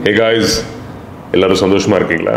hey guys எல்லாரும் சந்தோஷமாக இருக்கீங்களா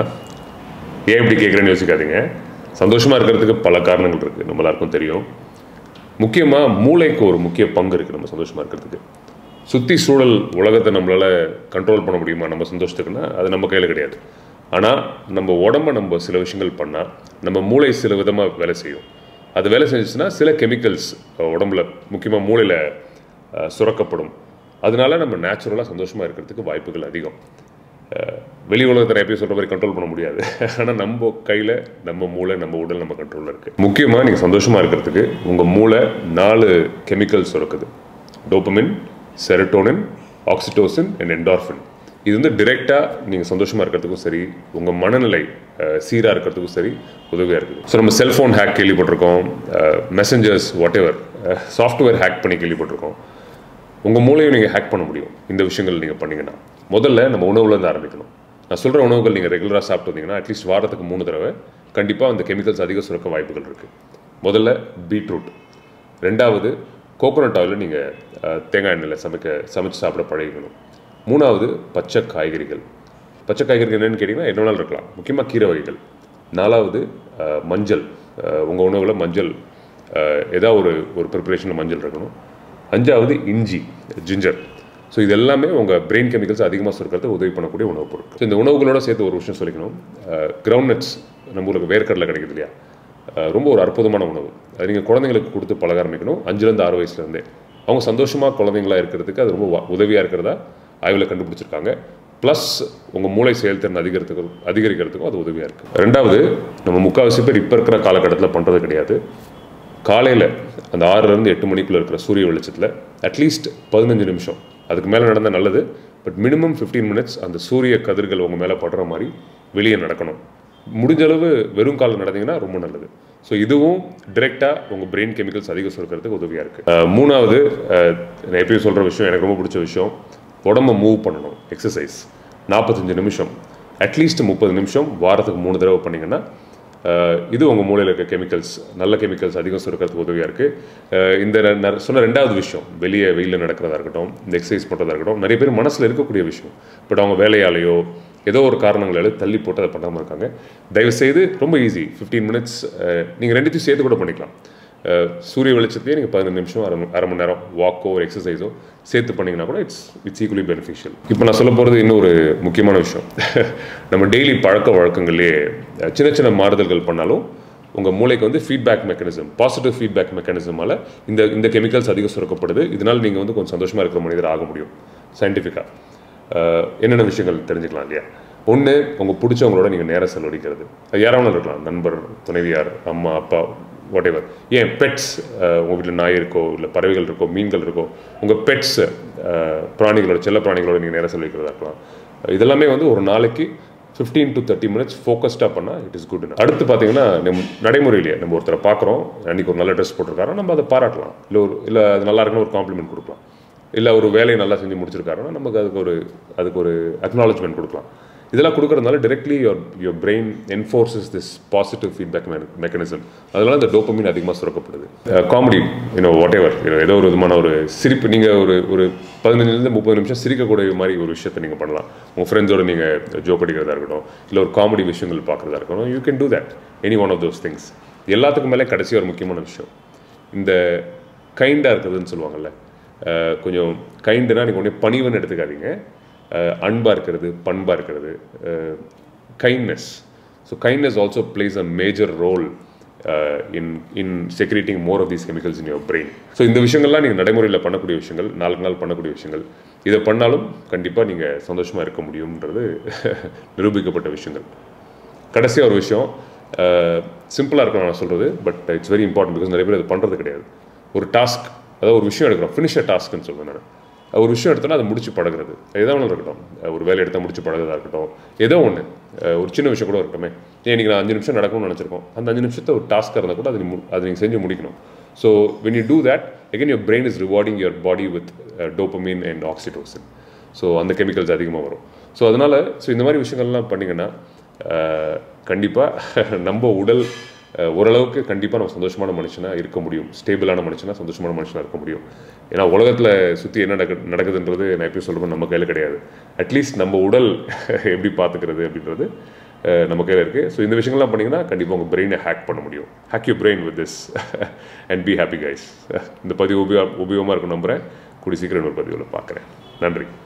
ஏன் இப்படி கேட்குறேன்னு யோசிக்காதீங்க சந்தோஷமாக இருக்கிறதுக்கு பல காரணங்கள் இருக்குது நம்ம எல்லாருக்கும் தெரியும் முக்கியமாக மூளைக்கு ஒரு முக்கிய பங்கு இருக்குது நம்ம சந்தோஷமாக இருக்கிறதுக்கு சுற்றி சூழல் உலகத்தை நம்மளால் கண்ட்ரோல் பண்ண முடியுமா நம்ம சந்தோஷத்துக்குன்னா அது நம்ம கையில் கிடையாது ஆனால் நம்ம உடம்ப நம்ம சில விஷயங்கள் பண்ணால் நம்ம மூளை சில விதமாக வேலை செய்யும் அது வேலை செஞ்சுச்சுன்னா சில கெமிக்கல்ஸ் உடம்புல முக்கியமாக மூளையில் அஹ், சுரக்கப்படும் அதனால நம்ம நேச்சுரலாக சந்தோஷமாக இருக்கிறதுக்கு வாய்ப்புகள் அதிகம் அஹ், வெளி உலகத்தை நிறைய பேர் சொல்கிற மாதிரி கண்ட்ரோல் பண்ண முடியாது ஆனால் நம்ம கையில் நம்ம மூளை நம்ம உடல் நம்ம கண்ட்ரோலில் இருக்குது முக்கியமாக நீங்கள் சந்தோஷமாக இருக்கிறதுக்கு உங்கள் மூளை நாலு கெமிக்கல்ஸ் சுரக்குது dopamine serotonin oxytocin and endorphin இது வந்து டிரெக்டாக நீங்கள் சந்தோஷமாக இருக்கிறதுக்கும் சரி உங்கள் மனநிலை சீராக இருக்கிறதுக்கும் சரி உதவியாக இருக்குது ஸோ நம்ம செல்ஃபோன் ஹேக் கேள்விப்பட்டிருக்கோம் messengers whatever software hack பண்ணி கேள்விப்பட்டிருக்கோம் உங்கள் மூளையும் நீங்கள் ஹேக் பண்ண முடியும் இந்த விஷயங்கள் நீங்கள் பண்ணீங்கன்னா முதல்ல நம்ம உணவுலேருந்து ஆரம்பிக்கணும் நான் சொல்கிற உணவுகள் நீங்கள் ரெகுலராக சாப்பிட்டு வந்தீங்கன்னா அட்லீஸ்ட் வாரத்துக்கு மூணு தடவை கண்டிப்பாக அந்த கெமிக்கல்ஸ் அதிக சுரக்க வாய்ப்புகள் இருக்குது முதல்ல பீட்ரூட் ரெண்டாவது கோகோனட் ஆயிலில் நீங்கள் தேங்காய் எண்ணெயில் சமைக்க சமைச்சு சாப்பிட பழகிக்கணும் மூணாவது பச்சை காய்கறிகள் பச்சை காய்கறிகள் என்னென்னு கேட்டிங்கன்னா என்ன வேணாலும் இருக்கலாம் முக்கியமாக கீரை வகைகள் நாலாவது அஹ், மஞ்சள் உங்கள் உணவில் மஞ்சள் அஹ், ஏதாவது ஒரு ஒரு ப்ரிப்பரேஷனில் மஞ்சள் இருக்கணும் அஞ்சாவது இஞ்சி ஜிஞ்சர் ஸோ இது எல்லாமே உங்கள் பிரெயின் கெமிக்கல்ஸ் அதிகமாக சுருக்கிறது உதவி பண்ணக்கூடிய உணவுப் பொருட்கள் ஸோ இந்த உணவுகளோட சேர்த்து ஒரு விஷயம் சொல்லிக்கணும் கிரவுண்ட் நட்ஸ் நம்ம ஊருக்கு வேர்க்கடலை கிடைக்குது இல்லையா அஹ் ரொம்ப ஒரு அற்புதமான உணவு அது நீங்கள் குழந்தைங்களுக்கு கொடுத்து பழக ஆரம்பிக்கணும் அஞ்சுலேருந்து ஆறு வயசுலேருந்தே அவங்க சந்தோஷமாக குழந்தைங்களா இருக்கிறதுக்கு அது ரொம்ப உதவியாக இருக்கிறதா ஆய்வில் கண்டுபிடிச்சிருக்காங்க ப்ளஸ் உங்கள் மூளை செயல்திறன் அதிகரிக்கிறதுக்கு அதிகரிக்கிறதுக்கும் அது உதவியாக இருக்குது ரெண்டாவது நம்ம முக்கால்வாசி பேர் இப்போ இருக்கிற காலகட்டத்தில் பண்ணுறது கிடையாது காலையில் அந்த ஆறுலேருந்து எட்டு மணிக்குள்ளே இருக்கிற சூரிய வெளிச்சத்தில் அட்லீஸ்ட் பதினஞ்சு நிமிஷம் அதுக்கு மேலே நடந்தால் நல்லது பட் மினிமம் 15 மினிட்ஸ் அந்த சூரிய கதிர்கள் உங்கள் மேலே படுற மாதிரி வெளியே நடக்கணும் முடிஞ்ச அளவு வெறும் காலில் நடந்தீங்கன்னா ரொம்ப நல்லது ஸோ இதுவும் டிரெக்டாக உங்கள் பிரெயின் கெமிக்கல்ஸ் அதிகம் சுரக்கிறதுக்கு உதவியாக இருக்குது மூணாவது அஹ், நான் எப்பயும் சொல்கிற விஷயம் எனக்கு ரொம்ப பிடிச்ச விஷயம் உடம்ப மூவ் பண்ணணும் எக்ஸசைஸ் நாற்பத்தஞ்சு நிமிஷம் அட்லீஸ்ட் முப்பது நிமிஷம் வாரத்துக்கு மூணு தடவை பண்ணிங்கன்னா அஹ், இது உங்கள் மூளையில் இருக்க கெமிக்கல்ஸ் நல்ல கெமிக்கல்ஸ் அதிகம் சுரக்கிறதுக்கு உதவியாக இருக்குது இந்த ந- ந- சொன்ன ரெண்டாவது விஷயம் வெளியே வெயிலில் நடக்கிறதா இருக்கட்டும் இந்த எக்ஸசைஸ் பண்ணுறதா இருக்கட்டும் நிறைய பேர் மனசில் இருக்கக்கூடிய விஷயம் பட் அவங்க வேலையாலேயோ ஏதோ ஒரு காரணங்களால தள்ளி போட்டு அதை பண்ணாமல் இருக்காங்க தயவுசெய்து ரொம்ப ஈஸி ஃபிஃப்டீன் மினிட்ஸ் நீங்கள் ரெண்டுத்தையும் சேர்த்து கூட பண்ணிக்கலாம் அஹ், சூரிய வெளிச்சத்தையே நீங்கள் பதினஞ்சு நிமிஷம் அரை மணி- அரை மணி நேரம் வாக்கோ ஒரு எக்ஸசைஸோ சேர்த்து பண்ணிங்கன்னா கூட இட்ஸ் இட்ஸ் ஈக்குவலி பெனிஃபிஷியல் இப்போ நான் சொல்ல போகிறது இன்னொரு முக்கியமான விஷயம் நம்ம டெய்லி பழக்க வழக்கங்கள்லேயே அஹ், சின்ன சின்ன மாறுதல்கள் பண்ணாலும் உங்கள் மூளைக்கு வந்து ஃபீட்பேக் மெக்கானிசம் பாசிட்டிவ் ஃபீட்பேக் மெக்கானிசமால இந்த இந்த கெமிக்கல்ஸ் அதிகம் சுரக்கப்படுது இதனால் நீங்கள் வந்து கொஞ்சம் சந்தோஷமாக இருக்கிற மனிதர் ஆக முடியும் சயின்டிஃபிக்காக என்னென்ன விஷயங்கள் தெரிஞ்சுக்கலாம் இல்லையா ஒன்று உங்கள் பிடிச்சவங்களோட நீங்கள் நேரம் செலவழிக்கிறது அது யாராவது இருக்கலாம் நண்பர் துணைவியார் அம்மா அப்பா வாட் எவர் ஏன் பெட்ஸ் உங்கள் வீட்டில் நாய் இருக்கோ இல்லை பறவைகள் இருக்கோ மீன்கள் இருக்கோ உங்கள் பெட்ஸ் பிராணிகளோட செல்ல பிராணிகளோட நீங்கள் நேரம் செலவழிக்கிறதா இருக்கலாம் இதெல்லாமே வந்து ஒரு நாளைக்கு 15 டு தேர்ட்டி மினிட்ஸ் ஃபோக்கஸ்டாக பண்ணால் இட் இஸ் குட் அடுத்து பார்த்தீங்கன்னா நம் நடைமுறையிலேயே நம்ம ஒருத்தரை பார்க்குறோம் அன்றைக்கி ஒரு நல்ல ட்ரெஸ் போட்டிருக்காரு நம்ம அதை பாராட்டலாம் இல்லை ஒரு இல்லை அது நல்லா இருக்குன்னு ஒரு காம்ப்ளிமெண்ட் கொடுக்கலாம் இல்லை ஒரு வேலையை நல்லா செஞ்சு முடிச்சிருக்காருன்னா நமக்கு அதுக்கு ஒரு அதுக்கு ஒரு அக்னாலஜ்மெண்ட் கொடுக்கலாம் இதெல்லாம் கொடுக்கறதுனால directly your your brain enforces this positive feedback me- mechanism அதனால இந்த டோப்பமின் அதிகமாக சுரக்கப்படுது காமெடி யூனோ வாட் எவர் ஏதோ ஒரு விதமான ஒரு சிரிப்பு நீங்கள் ஒரு ஒரு பதினஞ்சுலேருந்து முப்பது நிமிஷம் சிரிக்கக்கூடிய மாதிரி ஒரு விஷயத்தை நீங்கள் பண்ணலாம் உங்கள் ஃப்ரெண்ட்ஸோட நீங்கள் ஜோக் அடிக்கிறதா இருக்கட்டும் இல்லை ஒரு காமெடி விஷயங்கள் பார்க்குறதா இருக்கட்டும் you can do that any one of those things எல்லாத்துக்கும் மேலே கடைசி ஒரு முக்கியமான விஷயம் இந்த கைண்டாக இருக்கிறதுன்னு சொல்லுவாங்கல்ல அஹ் கொஞ்சம் கைண்டுனா நீங்கள் ஒன்றே பணிவுன்னு எடுத்துக்காதீங்க அன்பாக இருக்கிறது பண்பாக இருக்கிறது kindness so kindness also plays a major role in in secreting more of these chemicals in your brain so இந்த விஷயங்கள்லாம் நீங்கள் நடைமுறையில் பண்ணக்கூடிய விஷயங்கள் நாளுக்கு நாள் பண்ணக்கூடிய விஷயங்கள் இதை பண்ணாலும் கண்டிப்பாக நீங்கள் சந்தோஷமாக இருக்க முடியுன்றது நிரூபிக்கப்பட்ட விஷயங்கள் கடைசியாக ஒரு விஷயம் சிம்பிளாக இருக்கும் நான் சொல்கிறது but it's very important because நிறைய பேர் அது பண்ணுறது கிடையாது ஒரு டாஸ்க் அதாவது ஒரு விஷயம் எடுக்கிறோம் ஃபினிஷர் டாஸ்க்னு சொல்லுவேன் நான் ஒரு விஷயம் எடுத்தோன்னா அதை முடிச்சு பழகுறது எதோ ஒன்று இருக்கட்டும் அஹ் ஒரு வேலை எடுத்தால் முடிச்சு பழகுறதா இருக்கட்டும் ஏதோ ஒன்று ஒரு சின்ன விஷயம் கூட இருக்கட்டுமே ஏன் இன்றைக்கி நான் அஞ்சு நிமிஷம் நடக்கணும்னு நினச்சிருக்கோம் அந்த அஞ்சு நிமிஷத்தை ஒரு டாஸ்க்காக இருந்தால் கூட அது நீ மு- அதை நீங்கள் செஞ்சு முடிக்கணும் so when you do that again your brain is rewarding your body with uh, dopamine and oxytocin so அந்த கெமிக்கல்ஸ் அதிகமாக வரும் ஸோ அதனால் ஸோ இந்த மாதிரி விஷயங்கள்லாம் பண்ணிங்கன்னா கண்டிப்பாக நம்ம உடல் அஹ், ஓரளவுக்கு கண்டிப்பாக நம்ம சந்தோஷமான மனுஷனாக இருக்க முடியும் ஸ்டேபிளான மனுஷனாக சந்தோஷமான மனுஷனாக இருக்க முடியும் ஏன்னா உலகத்தில் சுற்றி என்ன நடக்கு நடக்குதுன்றது நான் எப்படி சொல்கிறேன் நம்ம கையில் கிடையாது அட்லீஸ்ட் நம்ம உடல் எப்படி பார்த்துக்கிறது அப்படின்றது அஹ், நம்ம கையில் இருக்குது ஸோ இந்த விஷயங்கள்லாம் பண்ணிங்கன்னா கண்டிப்பாக உங்கள் பிரெயினை ஹேக் பண்ண முடியும் hack you brain with this and be happy guys இந்த பதிவு உபயோக உபயோகமாக இருக்கும் நம்புகிறேன் கூடி சீக்கிரம் ஒரு பதிவில் பார்க்குறேன் நன்றி